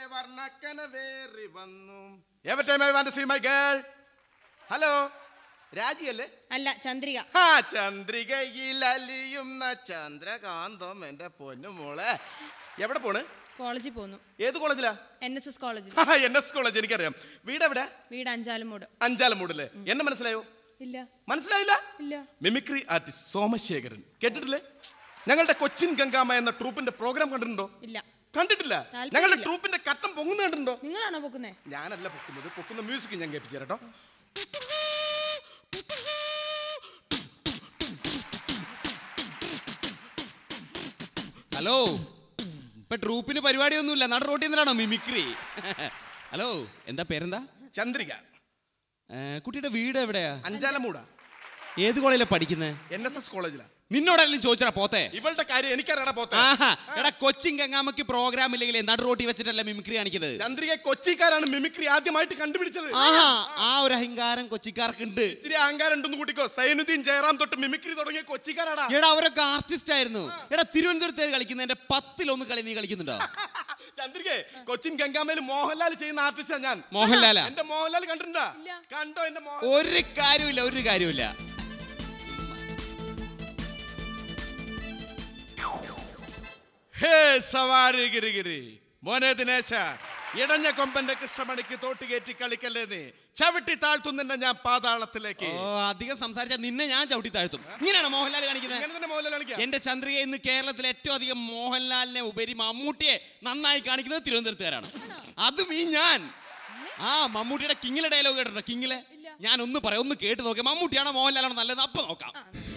വർണ്ണക്കനവേറി വന്നു ever time I want to see my girl hello രാജിയല്ലേ അല്ല ചന്ദ്രിക ആ ചന്ദ്രികയിൽ അലിയുന്ന ചന്ദ്രകാന്തം എന്റെ പൊന്നു മോളെ എവിടെ പോണ് കോളേജിൽ പോന്നു ഏത് കോളേജിലാ N S S college N S college എനിക്കറിയാം വീട് എവിടെ വീട് അഞ്ചാലുമൂട് അഞ്ചാലമൂടല്ലേ എന്നെ മനസ്സിലായോ ഇല്ല മനസ്സിലായില്ല ഇല്ല മിമിക്രി ആർട്ടിസ്റ്റ് സോമശേഖരൻ കേട്ടിട്ടില്ലേ ഞങ്ങളുടെ കൊച്ചിൻ ഗംഗാമ എന്ന ട്രൂപ്പിന്റെ പ്രോഗ്രാം കണ്ടിട്ടുണ്ടോ ഇല്ല കണ്ടിട്ടില്ല താല്പര്യമില്ല. ഞങ്ങളുടെ ട്രൂപ്പിന്റെ കട്ടം പൊങ്ങുന്ന കണ്ടിട്ടുണ്ടോ നിങ്ങളാണോ പൊക്കുന്നേ ഞാനല്ല പൊക്കുന്നത് പൊക്കുന്ന മ്യൂസിക് ഞാൻ കേൾപ്പിച്ചു തരാം കേട്ടോ ഹലോ ഇപ്പൊ ട്രൂപ്പിന് പരിപാടിയൊന്നുമില്ല നട റോട്ടിൽ നിന്നാണോ മിമിക്രി ഹലോ എന്താ പേരെന്താ ചന്ദ്രിക ഏ, കുട്ടിയുടെ വീട് എവിടെയാ അഞ്ചാലമൂട ഏത് കോളേജിലാണ് പഠിക്കുന്നത് എൻ എസ് എസ് കോളേജിലാ നിന്നോടെല്ലാം ചോദിച്ചാ പോത്തെ ഇവളുടെ കാര്യം എനിക്കറിയണ പോത്തെ ആഹാ എടാ കൊച്ചിൻ ഗംഗാമക്ക് പ്രോഗ്രാം ഇല്ലെങ്കിൽ നട റോട്ടി വെച്ചിട്ടല്ല മിമിക്രി കാണിക്കുന്നത് ചന്ദ്രിക കൊച്ചിക്കാരാണ് മിമിക്രി ആദ്യമായിട്ട് കണ്ടുപിടിച്ചത് ആഹാ ആ ഒരു അഹങ്കാരം കൊച്ചിക്കാർക്കുണ്ട് ഇച്ചിരി അഹങ്കാരം ഉണ്ടെന്ന് കൂട്ടിക്കോ സൈനുദ്ദീൻ ജയറാം തൊട്ട് മിമിക്രി തുടങ്ങിയ കൊച്ചിക്കാരാടാ എടാ അവരൊക്കെ ആർട്ടിസ്റ്റ് ആയിരുന്നു എടാ തിരുവനന്തപുരത്ത് കളിക്കുന്നതിന്റെ പത്തിലൊന്ന് കളി നീ കളിക്കുന്നുണ്ടോ ചന്ദ്രികെ കൊച്ചിൻ ഗംഗാമയിൽ മോഹൻലാൽ ചെയ്യുന്ന ആർട്ടിസ്റ്റാ ഞാൻ മോഹൻലാലാ എന്റെ മോഹൻലാൽ കണ്ടിട്ടുണ്ടാ ഇല്ല. കണ്ടോ എന്റെ മോഹൻ ഒരു കാര്യമില്ല ഒരു കാര്യമില്ല ഹേ സവാരി ഗിരിഗിരി മോനെ ദിനേശ ഇടഞ്ഞ കൊമ്പന്റെ കൃഷ്ണമണിക്ക് തോട്ടുകയറ്റി കളിക്കല്ലേ നീ ചവിട്ടി താഴ്ത്തുന്ന ഞാൻ പാതാളത്തിലേക്ക് ഓ അധികം സംസാരിച്ച നിന്നെ ഞാൻ ചവിട്ടി താഴ്ത്തും ഇങ്ങനെയാണോ മോഹൻലാൽ കാണിക്കുന്നത് ഇങ്ങനെ തന്നെ മോഹൻലാൽ കളിക്കാം എന്റെ ചന്ദ്രിക ഇന്ന് കേരളത്തിൽ ഏറ്റവും അധികം മോഹൻലാലിനെ ഉപരി മമ്മൂട്ടിയെ നന്നായി കാണിക്കുന്നത് തിരുവനന്തപുരത്തുകാരാണ് അതും ഈ ഞാൻ ആ മമ്മൂട്ടിയുടെ കിങ്ങിലെ ഡയലോഗ് കേട്ടിട്ടുണ്ടോ കിങ്ങിലെ ഞാൻ ഒന്ന് പറയാം ഒന്ന് കേട്ട് നോക്കാം മമ്മൂട്ടിയാണോ മോഹൻലാലാണോ നല്ലത് അപ്പൊ നോക്കാം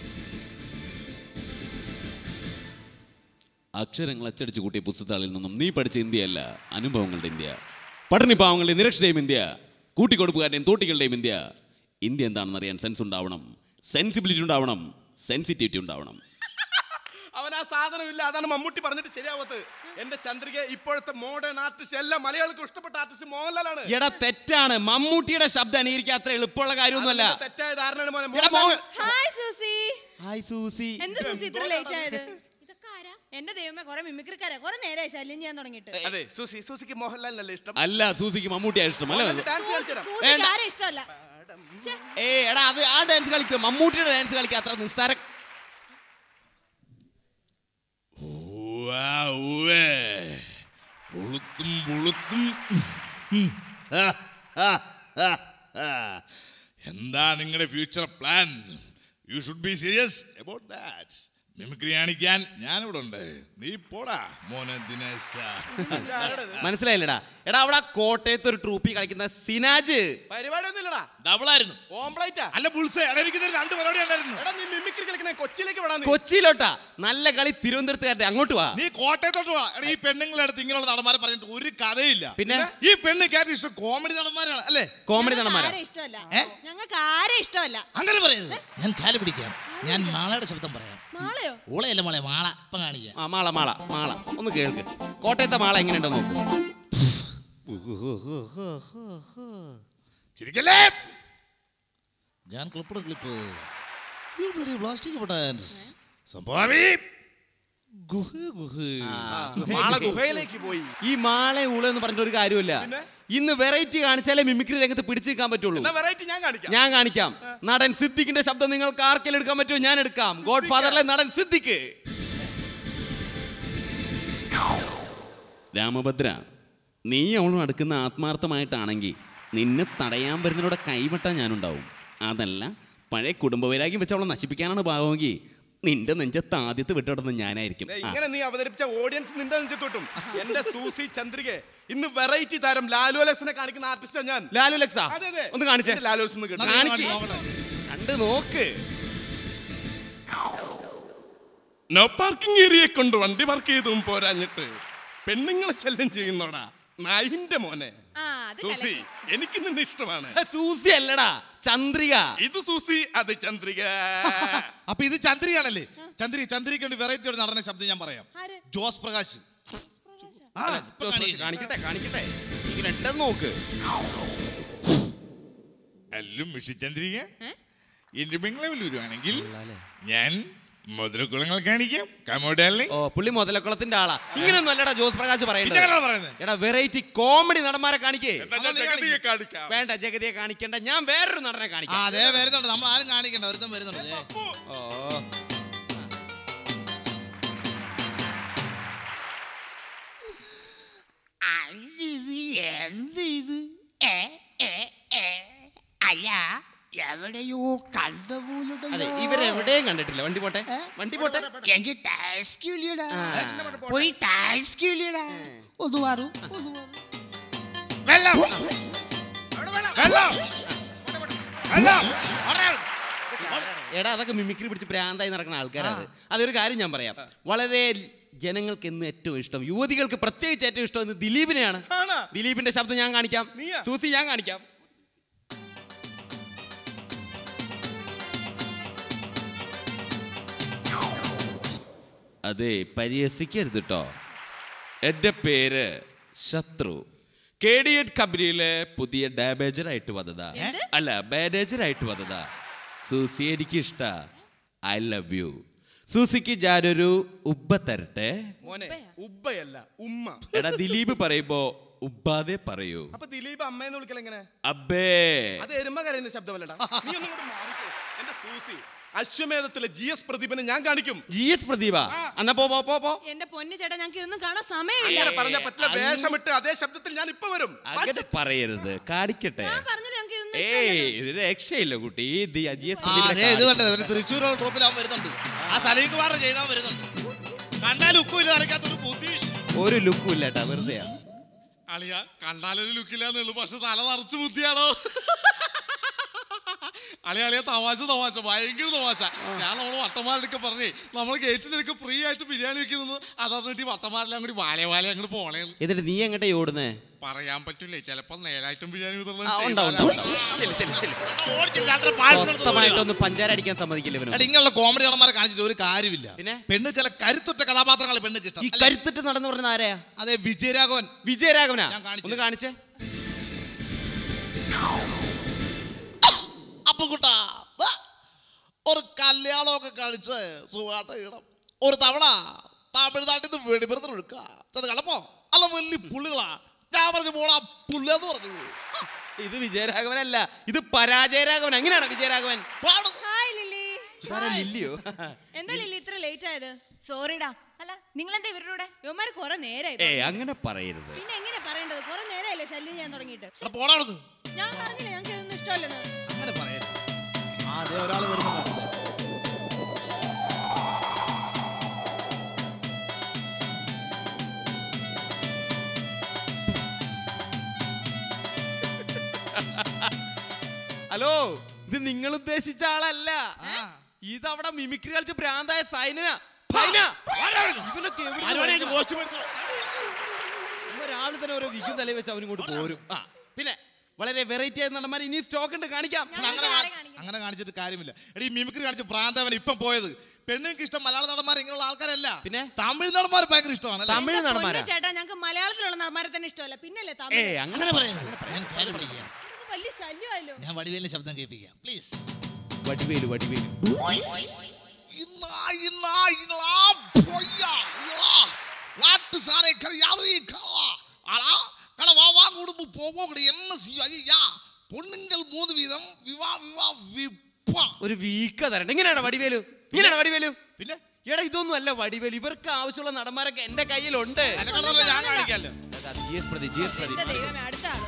അക്ഷരങ്ങൾ അച്ചടിച്ചു കൂട്ടിയ പുസ്തകത്താളിൽ നിന്നും നീ പഠിച്ച ഇന്ത്യയല്ല അനുഭവങ്ങളുടെ ഇന്ത്യ പഠനപാവങ്ങളുടെ നിരക്ഷരയും ഇന്ത്യ കൂട്ടിക്കൊടുപ്പുകാരുടെയും തോട്ടികളുടെയും ഇന്ത്യ ഇന്ത്യ എന്താണെന്ന് അറിയാൻ സെൻസ് ഉണ്ടാവണം സെൻസിബിലിറ്റി ഉണ്ടാവണം സെൻസിറ്റിവിറ്റി ഉണ്ടാവണം അവൻ ആ സാധനം ഇല്ല അതാണ് മമ്മൂട്ടി പറഞ്ഞിട്ട് ശരിയാവത്ത് എന്റെ ചന്ദ്രിക ഇപ്പോഴത്തെ മോഡേൺ ആർട്ടിസ്റ്റ് എല്ലാം മലയാളികൾക്ക് ഇഷ്ടപ്പെട്ട ആർട്ടിസ്റ്റ് മോഹൻലാലാണ് എടാ തെറ്റാണ് മമ്മൂട്ടിയുടെ ശബ്ദം അനുകരിക്കാൻ അത്ര എളുപ്പമുള്ള കാര്യമൊന്നുമല്ല അതിന്റെ തെറ്റായ ധാരണയാണ് മോനെ എടാ Mohan hi Susie hi Susie എന്ത് സൂസി ഇത്ര ലേറ്റ് ആയത് ഇതൊക്കെ ആരാ എന്റെ ദൈവമേ കുറെ മിമിക്രിക്കാരാ കുറെ നേരമായി ശല്യം ചെയ്യാൻ തുടങ്ങിയിട്ട് അതെ സൂസി സൂസിക്ക് മോഹൻലാലിനല്ലേ ഇഷ്ടം അല്ല സൂസിക്ക് മമ്മൂട്ടിയാ ഇഷ്ടം അല്ലേ ഡാൻസ് കളിച്ചു തരാം സൂസിക്ക് വേണ്ട. ആരെ ഇഷ്ടമല്ല ശ്ശെ, ഏ എടാ അത് ആ ഡാൻസ് കളിക്കുക മമ്മൂട്ടിയുടെ ഡാൻസ് കളിക്കുക അത്ര നിസ്സാര ഉളുത്തും പുളുത്തും എന്താ നിങ്ങളുടെ future plan you should be serious about that mimicry കാണിക്കാൻ ഞാനിവിടെ ഉണ്ട് നീ പോടാ മോനെ ദിനേശ മനസ്സിലായില്ലടാ എടാ അവിടെ ആ കോട്ടയത്ത് ഒരു ട്രൂപ്പി കളിക്കുന്ന സിനാജ് പരിപാടി ഒന്നും ഇല്ലടാ ഡബിളായിരുന്നു ഓംപ്ലൈറ്റാ അല്ല ബുൾസേ എടാ എനിക്ക് ഇതിൽ രണ്ട് പരിപാടി ഉണ്ടായിരുന്നു എടാ നീ മിമിക്രി കളിക്കണേ കൊച്ചിയിലേക്ക് വിടാൻ നീ. കൊച്ചിയിലോട്ടാ നല്ല കളി തിരുവനന്തപുരത്തുകാരുടെ അങ്ങോട്ട് വാ നീ കോട്ടയത്തോട്ട് വാ എടാ ഈ പെണ്ണുങ്ങളുടെ അടുത്ത് ഇങ്ങനെയുള്ള നടന്മാരെ പറഞ്ഞിട്ട് ഒരു കഥയില്ല പിന്നെ? ഈ പെണ്ണ് കേട്ട ഇഷ്ടം കോമഡി നടന്മാരാണ് അല്ലേ കോമഡി ഞങ്ങൾക്ക് നടന്മാരാ ആരെ ഇഷ്ടമല്ല ഏ? ഞങ്ങൾക്ക് ആരെ ഇഷ്ടമല്ല അങ്ങനെ പറയരുത് ഞാൻ കാല് പിടിക്കാം ഞാൻ മാളയുടെ ശബ്ദം പറയാം നാളെയോ ഓളയല്ല മോളെ മാള ഇപ്പം കാണിക്കാം ആ മാള മാള മാള ഒന്ന് കേൾക്ക് കോട്ടയത്തെ മാള എങ്ങനെയുണ്ടോ നോക്കൂ ചിരിക്കല്ലേ ഞാൻ ക്ലിപ്പിട ക്ലിപ്പ് പ്ലാസ്റ്റിക് പൊട്ടാൻസ് സംഭവി ഗുഹ ഗുഹ മാള ഗുഹയിലേക്ക് പോയി ഈ മാളെ ഊള എന്ന് പറഞ്ഞിട്ട് ഒരു കാര്യമില്ല പിന്നെ? ഇന്ന് വെറൈറ്റി കാണിച്ചാലേ മിമിക്രി രംഗത്ത് പിടിച്ചു നിൽക്കാൻ പറ്റുള്ളൂ എന്നാ വെറൈറ്റി ഞാൻ കാണിക്കാം ഞാൻ കാണിക്കാം നടൻ സിദ്ദിഖിന്റെ ശബ്ദം നിങ്ങൾക്ക് ആർക്കെങ്കിലും എടുക്കാൻ പറ്റുമോ ഞാൻ എടുക്കാം ഗോഡ് ഫാദറിലെ നടൻ സിദ്ദിഖ് രാമഭദ്ര നീ അവളും അടുക്കുന്ന ആത്മാർത്ഥമായിട്ടാണെങ്കിൽ നിന്നെ തടയാൻ വരുന്നതിലൂടെ കൈവെട്ടാൻ ഞാനുണ്ടാവും അതല്ല പഴയ കുടുംബവൈരാഗ്യം വെച്ച് അവളെ നശിപ്പിക്കാനാണ് ഭാവമെങ്കിൽ നിന്റെ നെഞ്ചത്ത് ആദ്യത്തെ വിട്ടിടുന്നത് ഞാനായിരിക്കും ദേ, ആ. ഇങ്ങനെ നീ അവതരിപ്പിച്ച ഓഡിയൻസ് നിന്റെ നെഞ്ചത്തോട്ടും എന്റെ സൂസി ചന്ദ്രിക ഇന്ന് വെറൈറ്റി താരം ലാലു അലക്സിനെ കാണിക്കുന്ന ആർട്ടിസ്റ്റാ ഞാൻ ലാലു ലക്സ അതെ അതെ ഒന്ന് കാണിച്ചേ എന്റെ ലാലു അലക്സ് ഒന്ന് കേട്ടോ കാണിക്ക് കണ്ട് നോക്ക് നോ പാർക്കിംഗ് ഏരിയയെ കൊണ്ട് വണ്ടി പാർക്ക് ചെയ്തും പോരാഞ്ഞിട്ട് പെണ്ണുങ്ങളെ ശല്യം ചെയ്യുന്നോടാ നായിന്റെ മോനെ ആ അത് സൂസി കലക്കി. എനിക്ക് നിന്നെ ഇഷ്ടമാണ് ഏ, സൂസി അല്ലടാ ചന്ദ്രിക ഇത് സൂസി അത് ചന്ദ്രിക അപ്പൊ ഇത് ചന്ദ്രിയാണല്ലേ ചന്ദ്രി ചന്ദ്രിക്ക് വേണ്ടി വെറൈറ്റി ഒരു നടന്ന ശബ്ദം ഞാൻ പറയാം ആര്? ജോസ് പ്രകാശ് ആ, ഇപ്പൊ ജോസ് കാണിക്കാം. കാണിക്കട്ടെ കാണിക്കട്ടെ ഇങ്ങനെ ഇട്ടെന്ന് നോക്ക് എല്ലാം മിഷി ചന്ദ്രിക ഏ? എന്റെ ബംഗ്ലാവിൽ വരുവാണെങ്കിൽ ഞാൻ മുതലക്കുളങ്ങൾ കാണിക്കാം കമോഡാലി ഓ പുള്ളി മുതലക്കുളത്തിന്റെ ആളാ ഇങ്ങനെയൊന്നും അല്ലടാ ജോസ് പ്രകാശ് പറയേണ്ടത് പറയുന്നത് എടാ വെറൈറ്റി കോമഡി നടന്മാരെ കാണിക്കേ എന്നാ ഞാൻ ജഗതിയെ കാണിക്കാം. വേണ്ട ജഗതിയെ കാണിക്കണ്ട ഞാൻ വേറൊരു നടനെ ആ കാണിക്കാം അതെ വരുന്നുണ്ട് നമ്മൾ ആരും കാണിക്കണ്ട ഒരുത്തം വരുന്നുണ്ട് ദേ. ഓ ഇത് എന്ത് ഇത് ഏ ഏ ഏ അല്ല എവിടെയോ കണ്ട അതെ പോലുണ്ടല്ലോ ഇവരെവിടെയും കണ്ടിട്ടില്ല വണ്ടി പോട്ടെ വണ്ടി പോട്ടെ എനിക്ക് ടാസ്ക് ഇല്ലടാ പോയി ടാസ്ക് ഇല്ലടാ ഒന്ന് മാറും ഒന്ന് മാറും വെള്ളം വെള്ളം വെള്ളം എടാ അതൊക്കെ മിമിക്രി പിടിച്ച് പ്രാന്തായി നടക്കുന്ന ആൾക്കാരാണ് അതൊരു കാര്യം ഞാൻ പറയാം വളരെ ജനങ്ങൾക്ക് എന്ന് ഏറ്റവും ഇഷ്ടം യുവതികൾക്ക് പ്രത്യേകിച്ച് ഏറ്റവും ഇഷ്ടം ഇന്ന് ദിലീപിനെയാണ് ആണോ? ദിലീപിന്റെ ശബ്ദം ഞാൻ കാണിക്കാം നീയാ? സൂസി ഞാൻ കാണിക്കാം അതെ പരിഹസിക്കരുത് കേട്ടോ എൻ്റെ പേര് ശത്രു കെ ഡി എഡ് കമ്പനിയിലെ പുതിയ ഡാമേജർ ആയിട്ട് വന്നതാ അല്ല മാനേജർ ആയിട്ട് വന്നതാ സൂസി എനിക്ക് ഇഷ്ട ഐ ലവ് യു സൂസിക്ക് ഞാനൊരു ഉബ്ബ തരട്ടെ മോനെ ഉബ്ബയല്ല ഉമ്മ എടാ ദിലീപ് പറയുമ്പോ ഉബ്ബാതെ പറയൂ അപ്പൊ ദിലീപ് അമ്മയെന്ന് വിളിക്കൽ എങ്ങനെ അബ്ബേ അത് എരുമ കരയുന്ന ശബ്ദമല്ലടാ നീ ഒന്നും കൂടെ മാറിക്കോ എന്റെ സൂസി അശ്വമേധത്തിലെ ജി എസ് പ്രദീപനെ ഞാൻ കാണിക്കും ജി എസ് പ്രദീപ എന്നാ പോ പോ പോ പോ എന്റെ പൊന്നു ചേട്ടാ ഞങ്ങൾക്ക് ഇതൊന്നും കാണാൻ സമയമില്ല അങ്ങനെ പറഞ്ഞ പറ്റില്ല വേഷമിട്ട് അതേ ശബ്ദത്തിൽ ഞാൻ ഇപ്പൊ വരും അങ്ങനെ പറയരുത് കാണിക്കട്ടെ ഞാൻ പറഞ്ഞില്ല ഞങ്ങൾക്ക് ഇതൊന്നും ഏയ് ഇത് രക്ഷയില്ല കുട്ടി ഇത് ജി എസ് ആ അതെ ഇത് പ്രദീപിനെ കണ്ടത് തൃശ്ശൂർ ട്രോപ്പിൽ അവൻ വരുന്നുണ്ട് ആ സലീം കുമാർ ചെയ്താൽ വരുന്നുണ്ട് കണ്ടാൽ ഉക്കുമില്ല കളിക്കാത്തൊരു ബുദ്ധി ഒരു ലുക്കും ഇല്ല കേട്ടാ വെറുതെ അളിയ കണ്ടാലൊരു ലുക്കില്ലാന്നേ ഉള്ളൂ പക്ഷെ തല നിറച്ച് ബുദ്ധിയാണോ അളിയ അളിയ തമാശ തമാശ ഭയങ്കര തമാശ ഞാൻ നമ്മള് വട്ടന്മാരുടെ പറഞ്ഞേ നമ്മൾ ഗേറ്റിനടുക്ക് ഫ്രീ ആയിട്ട് ബിരിയാണി വെക്കുന്നു അതറിഞ്ഞിട്ട് ഈ വട്ടന്മാരെല്ലാം കൂടി വാലേ വാലേ അങ്ങോട്ട് പോണേ എന്നിട്ട് നീ എങ്ങട്ടെ ഓടുന്നേ പറയാൻ പറ്റില്ലേ ചിലപ്പോ നേരായിട്ടും ബിരിയാണി വിതരണം ആ, ചെയ്താലാ- ഉണ്ടാവും, ഉണ്ടാവും. ചെല്ല്, ചെല്ല്, ചെല്ല്. സ്വസ്ഥമായിട്ടൊന്ന് പഞ്ചാര അടിക്കാൻ സമ്മതിക്കില്ല ഇവന് ഇങ്ങനെയുള്ള കോമഡി നടന്മാരെ കാണിച്ചിട്ട് ഒരു കാര്യമില്ല പിന്നെ? പെണ്ണ് ചില കരുത്തുറ്റ കഥാപാത്രങ്ങൾ പെണ്ണുക്ക് ഇഷ്ടം ഈ അല്ലേ? കരുത്തിട്ട് നടന്നു പറഞ്ഞ ആരെയാ അതെ വിജയരാഘവൻ വിജയരാഘവനാ ഞാൻ കാണിച്ചു ഒന്ന് കാണിച്ചേ അപ്പൊ കുട്ടാ ദാ, ഒരു കല്യാണമൊക്കെ കഴിച്ച് സുഖാട്ട് ഇടം ഒരു തവണ തമിഴ്നാട്ടിൽ നിന്ന് വെടിമരുന്ന് എടുക്കുക ചെന്ന് കണ്ടപ്പോ അല്ല വലിയ പുള്ളികളാ ഞാൻ പറഞ്ഞു പോടാ പുല്ലെന്ന് പറഞ്ഞു ഇത് വിജയരാഘവനല്ല ഇത് പരാജയരാഘവൻ എങ്ങനെയാണ് വിജയരാഘവൻ പാടും ഹായ് ലില്ലി ഇതാരാ ലില്ലിയോ എന്താ ലില്ലി ഇത്ര ലേറ്റ് ആയത് സോറിടാ അല്ല നിങ്ങൾ എന്താ ഇവരുടെ കൂടെ ഇവന്മാര് കുറെ നേരായി ഏ അങ്ങനെ പറയരുത് പിന്നെ എങ്ങനെ പറയേണ്ടത് കുറെ നേരമായില്ലേ ശല്യം ചെയ്യാൻ തുടങ്ങിയിട്ട് എടാ, പോടാ അവിടുന്ന്. ഞാൻ പറഞ്ഞില്ല ഞങ്ങൾക്ക് ഇതൊന്നും ഇഷ്ടമല്ലെന്ന് അങ്ങനെ പറയരുത് ആ അതെ ഒരാൾ വരുന്നുണ്ട് ഹലോ ഇത് നിങ്ങൾ ഉദ്ദേശിച്ച ആളല്ല ഇതവിടെ മിമിക്രി കളിച്ച് ഭ്രാന്തായ സൈനന സൈന ഇവനൊക്കെ എവിടുന്ന് വരുന്നതാ? ഇവൻ രാവിലെ തന്നെ ഓരോ വിഗും തലയിൽ വെച്ച് അവനിങ്ങോട്ട് പോരും ആ പിന്നെ വളരെ വെറൈറ്റി ആയ നടന്മാർ ഇനി സ്റ്റോക്ക് ഉണ്ട് കാണിക്കാം അങ്ങനെ കാ- അങ്ങനെ കാണിച്ചിട്ട് കാര്യമില്ല എടീ മിമിക്രി കാണിച്ച് പ്രാന്തവൻ ഇപ്പം പോയത് പെണ്ണുങ്ങൾക്ക് ഇഷ്ടം മലയാള നടന്മാർ ഇങ്ങനെയുള്ള ആൾക്കാരല്ല പിന്നെ? തമിഴ് നടന്മാർ ഭയങ്കര ഇഷ്ടമാണ് അല്ലേ? തമിഴ് എന്റെ നടന്മാരാ പൊന്നു ചേട്ടാ ഞങ്ങൾക്ക് മലയാളത്തിലുള്ള നടന്മാരെ തന്നെ ഇഷ്ടമല്ല പിന്നല്ലേ ഏ തമിഴ് അങ്ങനെ പറയുന്നത് ഞാൻ കാര്യം പിടിക്കാം ഇത് വലിയ ശല്യമായല്ലോ ഞാൻ വടിവേലിന്റെ ശബ്ദം കേൾപ്പിക്കാം പ്ലീസ് വടിവേലു വടിവേലു நாட்டு சாரை யாரு ஆனா கடவா வா குடும்பம் போவோம் என்ன செய்யும் ஐயா பொண்ணுங்கள் மூணு வீதம் விவா விவா விப்பா ഒരു വീക്ക തരണ്ട ഇങ്ങനെയാണ് വടിവേലു ഇങ്ങനെയാണ് വടിവേലു പിന്നെ എടാ ഇതൊന്നും അല്ല വടിവേലു ഇവർക്ക് ആവശ്യമുള്ള നടന്മാരൊക്കെ എന്റെ കയ്യിലുണ്ട് അതിനെക്കാളും ഞാൻ കാണിക്കാല്ലോ ജി എസ് പ്രതി ജി എസ് പ്രതി എന്റെ ദൈവമേ അടുത്ത ആള്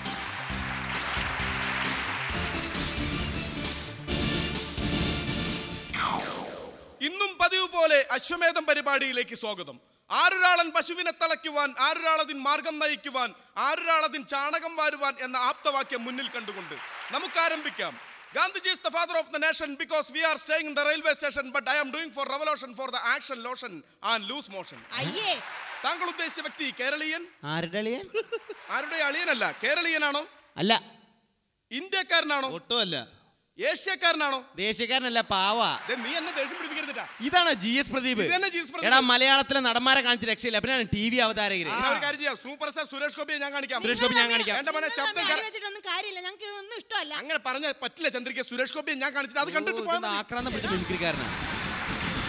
ഇന്നും പതിവ് പോലെ അശ്വമേധം പരിപാടിയിലേക്ക് സ്വാഗതം ആരൊരാളൻ പശുവിനെ തളയ്ക്കുവാൻ ആരൊരാളതിൻ മാർഗം നയിക്കുവാൻ ആരൊരാളതിൻ ചാണകം വാരുവാൻ എന്ന ആപ്തവാക്യം മുന്നിൽ കണ്ടുകൊണ്ട് നമുക്ക് ആരംഭിക്കാം Gandhiji is the father of the nation because we are staying in the railway station but I am doing for revolution for the action lotion and loose motion അയ്യേ താങ്കൾ ഉദ്ദേശിച്ച വ്യക്തി കേരളീയൻ ആരുടെ അളിയൻ ആരുടെ അളിയനല്ല കേരളീയനാണോ അല്ല ഇന്ത്യക്കാരനാണോ ഒട്ടുമല്ല ഏഷ്യക്കാരനാണോ ദേശീയക്കാരനല്ല പാവാ ദേ, നീ എന്നെ ദേഷ്യം പിടിപ്പിക്കരുതിട്ടാ ഇതാണ് ജി എസ് പ്രദീപ് ഇത് തന്നെ GS പ്രദീപ്. എടാ മലയാളത്തിലെ നടന്മാരെ കാണിച്ച് രക്ഷയില്ല പിന്നെ ടി വി അവതാരകര് എന്നാ ഒരു കാര്യം ചെയ്യാം സൂപ്പർ സ്റ്റാർ സുരേഷ് ഗോപിയെ ഞാൻ കാണിക്കാം സുരേഷ് ഗോപി ഞാൻ കാണിക്കാം എന്റെ മോനെ നിങ്ങൾ ശബ്ദം തമ്മിൽ കര- അടി വെച്ചിട്ടൊന്നും കാര്യമില്ല ഞങ്ങൾക്ക് ഇതൊന്നും ഇഷ്ടമല്ല അങ്ങനെ പറഞ്ഞ പറ്റില്ല ചന്ദ്രിക സുരേഷ് ഗോപിയെ ഞാൻ കാണിച്ചിട്ട് അത് കണ്ടിട്ട് പോയാൽ മതി. ആക്രാന്തം പിടിച്ച മിമിക്രിക്കാരനാണ്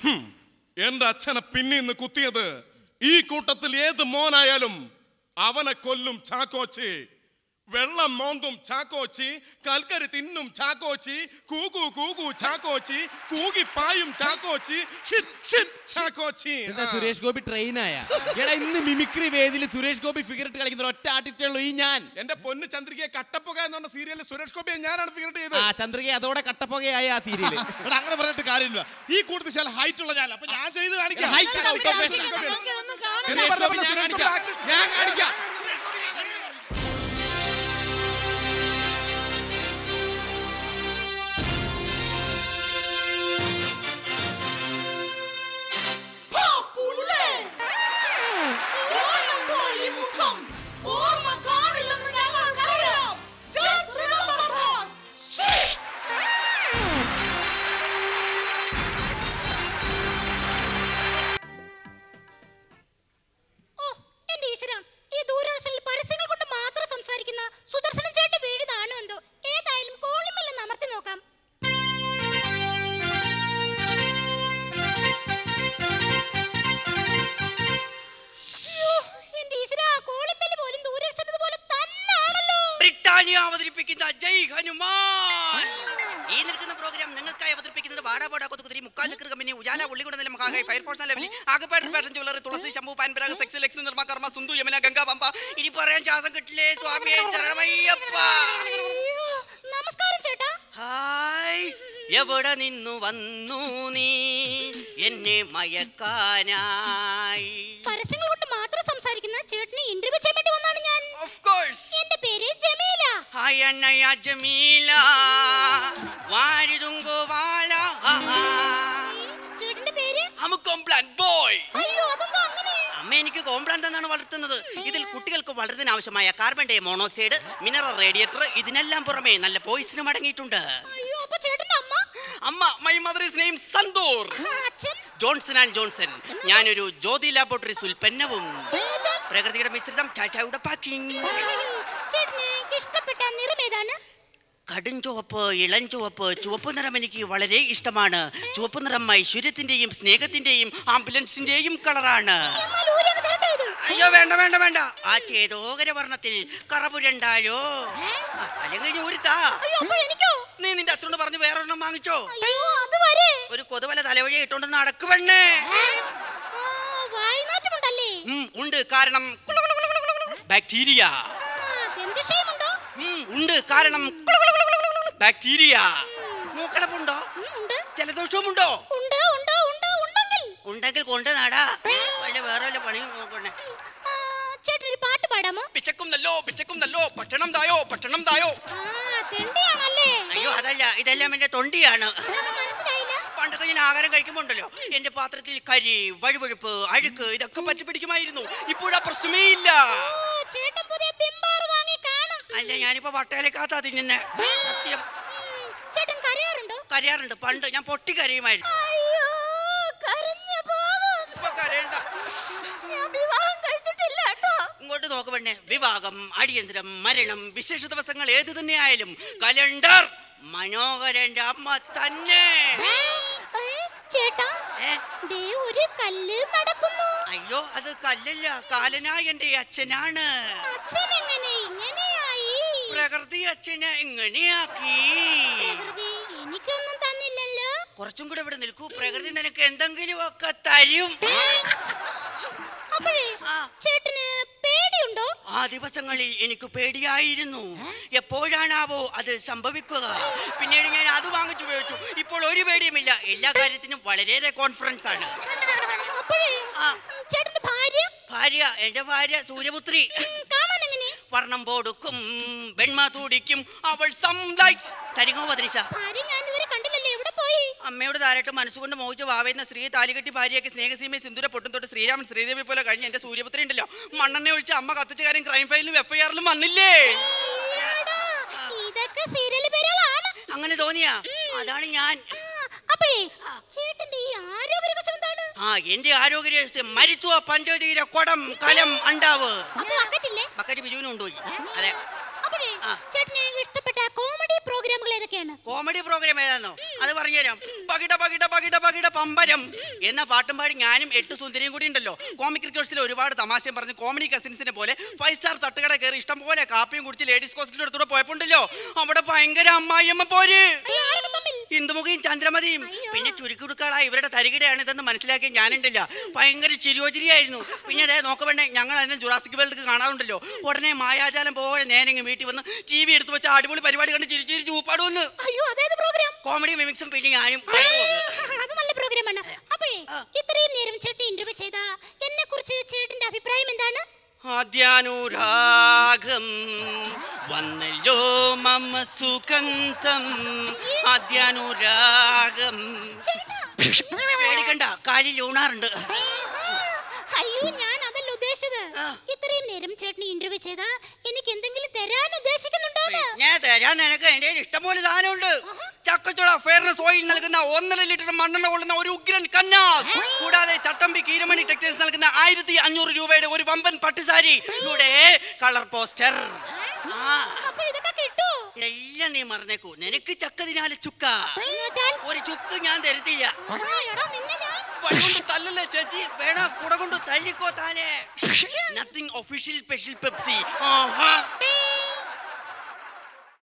എന്റെ അച്ഛനെ പിന്നീന്ന് കുത്തിയത് ഈ കൂട്ടത്തിൽ ഏത് മോനായാലും അവനെ കൊല്ലും ചാക്കോച്ചി വെള്ളം മോന്തും ചാക്കോച്ചി കൽക്കരി തിന്നും ചാക്കോച്ചി കൂകു കൂകു ചാക്കോച്ചി കൂകി പായും ചാക്കോച്ചി ഷിറ്റ് ഷിറ്റ് ചാക്കോച്ചി എന്താ ആ. സുരേഷ് ഗോപി ട്രെയിനായ എടാ ഇന്ന് മിമിക്രി വേദിയിൽ സുരേഷ് ഗോപി ഫിഗർ ഇട്ട് കളിക്കുന്ന ഒറ്റ ആർട്ടിസ്റ്റേ ഉള്ളൂ ഈ ഞാൻ എന്റെ പൊന്ന് ചന്ദ്രികയെ കട്ടപ്പുക എന്ന് പറഞ്ഞ സീരിയലിൽ സുരേഷ് ഗോപിയെ ഞാനാണ് ഫിഗർ ചെയ്തത് ആ ചന്ദ്രിക അതോടെ കട്ടപ്പുകയായ ആ സീരിയല് എടാ അങ്ങനെ പറഞ്ഞിട്ട് കാര്യമില്ല ഈ കൂട്ടത്തിൽ ചില ഹൈറ്റ് ഉള്ള ഞാൻ അപ്പൊ ഞാൻ ചെയ്ത് കാണിക്കാം height ആണ് ഔട്ട് ഓഫ് ഫാഷൻ. നമുക്കിതൊന്നും കാണണ്ട. സുരേഷ് ഗോപി ഞാൻ കാണിക്കാം ഞാൻ കാണിക്കാം ഓ, എന്റെ ഈശ്വരാ, ഈ ദൂരദർശനിൽ പരസ്യങ്ങൾ കൊണ്ട് മാത്രം സംസാരിക്കുന്ന സുദർശനൻ ചേട്ടന്റെ വീട് താണോ എന്തോ ഏതായാലും കോളിമെല്ലൊന്ന് അമർത്തി നോക്കാം അയ്യോ, എന്റെ ഈശ്വരാ, കോളിംബെല്ല് പോലും ദൂരദർശനത് പോലെ തന്നാണല്ലോ. ബ്രിട്ടാനിയ അവതരിപ്പിക്കുന്ന ജയ് ഹനുമാൻ ഈ നിൽക്കുന്ന പ്രോഗ്രാം നിങ്ങൾക്കായി അവതരിപ്പിക്കുന്നത് വാടാപോട കൊതുകുതിരി മുക്കാൽ നിക്കർ കമ്പനി ഉജാല ഉള്ളികുട നില മഹാകായ് ഫയർഫോഴ്സ് ലെവലിൽ ആകപ്പാട് ഫാഷൻ ജ്വല്ലറി തുളസി ശംഭു പാൻപരാഗ് സെക്സ് ലെക്സ് നിർമ്മ കർമ്മ സുന്ദു യമന ഗംഗാ പമ്പ ഇനി പറയാൻ ശ്വാസം കിട്ടില്ലേ സ്വാമിയെ ചരണമയ്യപ്പ അയ്യോ, നമസ്കാരം ചേട്ടാ ഹായ് എവിടെ നിന്നു വന്നു നീ എന്നെ മയക്കാനായി പരസ്യങ്ങൾ കൊണ്ട് മാത്രം സംസാരിക്കുന്ന ചേട്ടനെ ഇന്റർവ്യൂ ചെയ്യാൻ വേണ്ടി വന്നാണ് ഞാൻ ഓഫ് കോഴ്സ് എന്റെ പേര് ജമീല ഹായ് അണ്ണയ ജമീല വാരിതുങ്കോ വാല ചേട്ടന്റെ പേര് ഹം കോംപ്ലാൻ ബോയ് അയ്യോ അതെന്താ അങ്ങനെ അമ്മ എനിക്ക് കോംപ്ലാന്റ് എന്നാണ് വളർത്തുന്നത് ഇതിൽ കുട്ടികൾക്ക് വളർത്താൻ ആവശ്യമായ carbon di monoxide mineral radiator ഇതിനെല്ലാം പുറമെ നല്ല പോയിസനും അടങ്ങിയിട്ടുണ്ട് അയ്യോ അപ്പൊ ചേട്ടന്റെ അമ്മ അമ്മ my mother is name Santoor ആ, അച്ഛൻ ജോൺസൺ ആൻഡ് ജോൺസൺ ഞാനൊരു ജ്യോതി ലാബോറട്ടറീസ് ഉൽപ്പന്നവും പ്രകൃതിയുടെ മിശ്രിതം ടാറ്റയുടെ പാക്കിംഗ് ചേട്ടന് ഇഷ്ടപ്പെട്ട നിറം ഏതാണ് കടും ചുവപ്പ് ഇളം ചുവപ്പ് ചുവപ്പ് നിറം എനിക്ക് വളരെ ഇഷ്ടമാണ് ചുവപ്പ് നിറം ഐശ്വര്യത്തിന്റെയും സ്നേഹത്തിന്റെയും ആംബുലൻസിന്റെയും കളറാണ് എന്നാൽ ഊരങ്ങ് തരട്ടെ ഇത് അയ്യോ വേണ്ട വേണ്ട വേണ്ട ആ ചേതോകര വർണ്ണത്തിൽ കറപുരണ്ടായോ ആ, അല്ലെങ്കിൽ ഊരിത്താ അയ്യോ അപ്പോഴെനിക്കോ നീ നിന്റെ അച്ഛനോട് പറഞ്ഞ് വേറൊരെണ്ണം വാങ്ങിച്ചോ അയ്യോ അത് വരെ ഒരു കൊതുവല തലവഴി ഇട്ടോണ്ട് നടക്കുവണ്ണേ ആ, വായ്നാറ്റമുണ്ടല്ലേ ഉം, ഉണ്ട് കാരണം ബാക്ടീരിയ ആ, ദന്തക്ഷയമുണ്ടോ ഉം, ഉണ്ട് കാരണം ബാക്ടീരിയ മൂക്കടപ്പുണ്ടോ ഉം, ഉണ്ട് ജലദോഷവുമുണ്ടോ ഉണ്ട് ഉണ്ട് ഉണ്ട് ഉണ്ടെങ്കിൽ ഉണ്ടെങ്കിൽ കൊണ്ട് നാടാ വല്ല വേറെ വല്ല പണിയും നോക്കണേ ആ, ചേട്ടനൊരു പാട്ട് പാടാമോ പിച്ചക്കും നല്ലോ പിച്ചക്കും നല്ലോ പട്ടണം തായോ പട്ടണം തായോ ആ തെണ്ടിയാണല്ലേ അയ്യോ അതല്ല ഇതെല്ലാം എന്റെ തൊണ്ടിയാണ് ആ, മനസ്സിലായില്ല പണ്ടൊക്കെ ഞാൻ ആഹാരം കഴിക്കുമ്പോണ്ടല്ലോ എന്റെ പാത്രത്തിൽ കരി വഴുവഴുപ്പ് അഴുക്ക് ഇതൊക്കെ പറ്റി പിടിക്കുമായിരുന്നു ഇപ്പോഴാ പ്രശ്നമേ ഇല്ല ഓ ചേട്ടൻ പുതിയ പിമ്പാർ വാങ്ങി കാണും അല്ല ഞാനിപ്പോ വട്ടയിലേക്കാത്താ തിന്നുന്നെ സത്യം ഉം, ചേട്ടൻ കരയാറുണ്ടോ കരയാറുണ്ട് പണ്ട് ഞാൻ പൊട്ടി കരയുമായിരുന്നു അയ്യോ കരഞ്ഞു പോകും ഇപ്പൊ കരയണ്ട ഞാൻ വിവാഹം കഴിച്ചിട്ടില്ല കേട്ടോ ഇങ്ങോട്ട് നോക്ക് പെണ്ണെ വിവാഹം അടിയന്തരം മരണം വിശേഷ ദിവസങ്ങൾ ഏത് തന്നെ ആയാലും കലണ്ടർ മനോഹരന്റെ അമ്മ തന്നെ ചേട്ടാ ഏ? ദേ ഒരു കല്ല് നടക്കുന്നു അയ്യോ അത് കല്ലല്ല കാലനായ എന്റെ അച്ഛനാണ് അച്ഛൻ എങ്ങനെ ഇങ്ങനെയായി പ്രകൃതി അച്ഛനെ ഇങ്ങനെയാക്കി പ്രകൃതി എനിക്കൊന്നും തന്നില്ലല്ലോ കുറച്ചും കൂടെ ഇവിടെ നിൽക്കൂ പ്രകൃതി നിനക്ക് എന്തെങ്കിലും ഒക്കെ തരും അപ്പോഴേ ആ. ചേട്ടന് പേടിയുണ്ടോ ആ ദിവസങ്ങളിൽ എനിക്ക് പേടിയായിരുന്നു എപ്പോഴാണാവോ അത് സംഭവിക്കുക പിന്നീട് ഞാൻ അത് വാങ്ങിച്ചു ഉപയോഗിച്ചു ഇപ്പോൾ ഒരു പേടിയുമില്ല എല്ലാ കാര്യത്തിനും വളരെയേറെ കോൺഫിഡൻസ് ആണ് അപ്പോഴേ ആ. ഉം, ചേട്ടന്റെ ഭാര്യ ഭാര്യ എന്റെ ഭാര്യ സൂര്യപുത്രി ഉം, കാണാൻ എങ്ങനെ വർണ്ണം പോടുക്കും വെണ്മ തൂടിക്കും അവൾ സംലൈറ്റ് തരികോ പതിനിച്ച ഭാര്യ ഞാൻ ഇതുവരെ കണ്ടില്ലല്ലോ എവിടെ പോയി അമ്മയോട് താരായിട്ട് മനസ്സുകൊണ്ട് മോഹിച്ച് വാവേന്ന സ്ത്രീ താലികെട്ടി ഭാര്യയ്ക്ക് സ്നേഹസീമയെ സിന്ദൂര പൊട്ടും തൊട്ട് ശ്രീരാമൻ ശ്രീദേവി പോലെ കഴിഞ്ഞ എന്റെ സൂര്യപുത്രി ഉണ്ടല്ലോ മണ്ണെണ്ണ ഒഴിച്ച് അമ്മ കത്തിച്ച കാര്യം ക്രൈം ഫയലിലും എഫ് ഐ ആറിലും വന്നില്ലേ ഈടാടാ, ഇതൊക്കെ സീരിയൽ പേരുകളാണ് അങ്ങനെ തോന്നിയാ അതാണ് ഞാൻ ആ, അപ്പോഴേ ചേട്ടന്റെ ഈ ആരോഗ്യരഹസ്യം എന്താണ് ആ എന്റെ ആരോഗ്യ രഹസ്യം മരുത്തുവ പഞ്ചതീര കൊടം കലം അണ്ടാവ് അപ്പൊ ബക്കറ്റില്ലേ ബക്കറ്റ് ബിജുവിനും കൊണ്ടുപോയി അതെ അപ്പോഴേ ആ. ചേട്ടന് ഇഷ്ടപ്പെട്ട കോമഡി പ്രോഗ്രാമുകൾ ഏതൊക്കെയാണ് ഏതാണ് കോമഡി പ്രോഗ്രാം ഏതാണോ അത് പറഞ്ഞുതരാം പകിട പകിട പകിട പകിട പമ്പരം എന്ന പാട്ടും പാടി ഞാനും എട്ട് സുന്ദരിയും കൂടി ഉണ്ടല്ലോ കോമിക് റിക്വസ്റ്റിൽ ഒരുപാട് തമാശയും പറഞ്ഞ് കോമഡി കസിൻസിനെ പോലെ ഫൈവ് സ്റ്റാർ തട്ടുകട കയറി ഇഷ്ടം പോലെ കാപ്പിയും കുടിച്ച് ലേഡീസ് ഹോസ്റ്റലിന്റെ അടുത്തൂടെ പോയപ്പോണ്ടല്ലോ അവിടെ ഭയങ്കര അമ്മായിയമ്മ പോര് ഇന്ദുമുഖയും ചന്ദ്രമതിയും പിന്നെ ചുരുക്കുടുക്കളാ ഇവരുടെ തരികിടയാണ് ഇതെന്ന് മനസ്സിലാക്കി ഞാനുണ്ടല്ല ഭയങ്കര ചിരിയോചിരിയായിരുന്നു പിന്നെ അതേ നോക്കവേണ്ടേ ഞങ്ങൾ അതിന് ജുറാസിക് വേൾഡ് കാണാറുണ്ടല്ലോ ഉടനെ മായാജാലം പോലെ നേരെങ്കിൽ വീട്ടിൽ വന്ന് ടി വി എടുത്ത് വെച്ച അടിപൊളി പരിപാടി കണ്ട് ചിരി ചിരി ചൂപ്പാടുവന്ന് അയ്യോ അതേത് പ്രോഗ്രാം കോമഡി മിമിക്സും പിന്നെ ഞാനും അത് നല്ല പ്രോഗ്രാമാണ് അപ്പോഴേ ഇത്രയും നേരം ചേട്ടൻ ഇന്റർവ്യൂ ചെയ്ത എന്നെ കുറിച്ച് ചേട്ടന്റെ അഭിപ്രായം എന്താണ് ആദ്യാനുരാഗം വന്നല്ലോ മമ സുഗന്ധം ആദ്യാനുരാഗം പേടിക്കണ്ട കാലിൽ ഊണാറുണ്ട് അയ്യോ ഞാൻ അതല്ല ഉദ്ദേശിച്ചത് ഇത്രയും നേരം ചേട്ടൻ ഇന്റർവ്യൂ ചെയ്ത എനിക്ക് എന്തെങ്കിലും തരാൻ ഉദ്ദേശിക്കുന്നുണ്ടോന്ന് ഞാൻ തരാൻ നിനക്ക് എന്റെ ഇഷ്ടംപോലെ സാധനമുണ്ട് ചക്കച്ചുള ഫെയർനെസ് ഓയിൽ നൽകുന്ന ഒന്നര ലിറ്റർ മണ്ണെണ്ണ കൊള്ളുന്ന ഒരു ഉഗ്രൻ കന്നാസ് കൂടാതെ ചട്ടമ്പി കീരമണി ടെക്സ്റ്റൈൽസ് നൽകുന്ന ആയിരത്തി അഞ്ഞൂറ് രൂപയുടെ ഒരു വമ്പൻ പട്ടുസാരി ഇവിടെ കളർ പോസ്റ്റർ അപ്പോൾ ഇതൊക്കെ കിട്ടൂ എല്ലാം നീ മറന്നേക്കൂ നിനക്ക് ചക്കതിനാല് ചുക്ക എന്നുവെച്ചാൽ? ഒരു ചുക്ക് ഞാൻ തരത്തില്ല ആ, എടാ, നിന്നെ ഞാൻ വഴികൊണ്ട് തല്ലല്ലേ ചേച്ചി വേണ കുട കൊണ്ട് തല്ലിക്കോ താനെ നത്തിങ് ഒഫീഷ്യൽ സ്പെഷ്യൽ പെപ്സി ആഹാ ഏ,